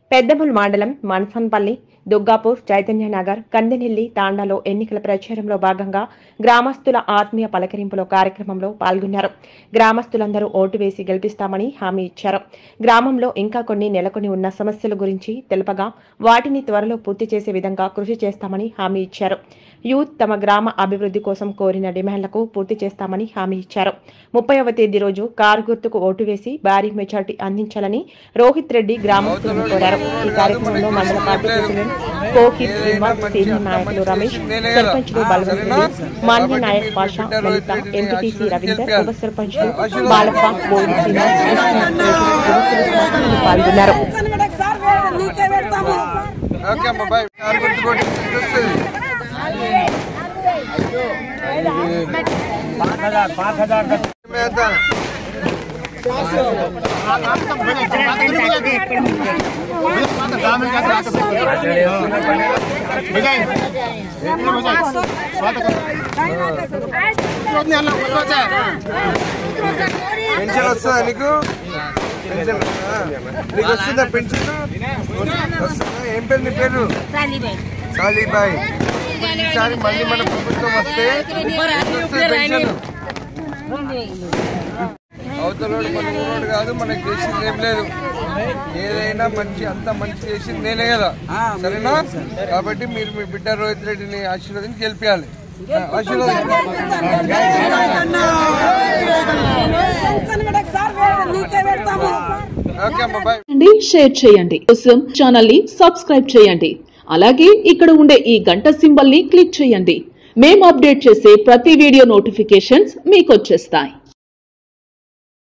పెద్దముల్ మండలం మన్సన్పల్లి దుగ్గాపూర్ చైతన్య నగర్ కందెనెల్లి తాండాలో ఎన్నికల ప్రచారంలో భాగంగా గ్రామస్తుల ఆత్మీయ పలకరింపులో కార్యక్రమంలో పాల్గొన్నారు గ్రామస్తులందరూ ఓటు వేసి గెలిపిస్తామని హామీ ఇచ్చారు గ్రామంలో ఇంకా కొన్ని నెలకొని ఉన్న సమస్యల గురించి తెలుపగా వాటిని త్వరలో పూర్తి చేసే విధంగా కృషి చేస్తామని హామీ ఇచ్చారు యూత్ తమ గ్రామ అభివృద్ధి కోసం కోరిన డిమాండ్లకు పూర్తి చేస్తామని హామీ ఇచ్చారు ముప్పైవ తేదీ రోజు కారు గుర్తుకు ఓటు వేసి భారీ మెజార్టీ అందించాలని రోహిత్ రెడ్డి గ్రామస్తులను కోరారు ఈ కార్యక్రమంలో మండల party president Koki Srinivas senior నాయకులు రమేష్ సర్పంచ్లు బలవంత్ రెడ్డి మాన్య నాయక్ పాషా లలిత ఎంపీటీసీ రవీందర్ ఉప సర్పంచ్లు బాలప్ప బోడి శ్రీనివాస్ యువకులు పాల్గొన్నారు నీకే పెడతాము ఓకే అమ్మ బాయ్ కారు గుర్తుకోటి వస్తుంది మేత పెన్షన్ వస్తుందా నీకు పెన్షన్ వస్తుందా? నీకు వస్తుందా పెన్షన్ వస్తుందా ఏం పేరు నీ పేరు సాలీబాయ్ ఈసారి మళ్ళీ మన ప్రభుత్వం వస్తే వస్తుంది పెన్షన్ అవతలోడు మన ఊరోడు కాదు మనకి చేసింది ఏం లేదు ఏదైనా మంచి అంత మంచి చేసింది నేనే కదా సరేనా కాబట్టి మీరు మీ బిడ్డ రోహిత్ రెడ్డిని ఆశీర్వదించి గెలిపించాలి ఆశీర్వాదం నీకే పెడతాము ఓకే అమ్మ బాయ్ చేయండి షేర్ చేయండి కోసం ఛానల్ ని సబ్స్క్రైబ్ చేయండి అలాగే ఇక్కడ ఉండే ఈ గంట సింబల్ ని క్లిక్ చేయండి మేము అప్డేట్ చేసే ప్రతి వీడియో నోటిఫికేషన్స్ మీకు వచ్చేస్తాయి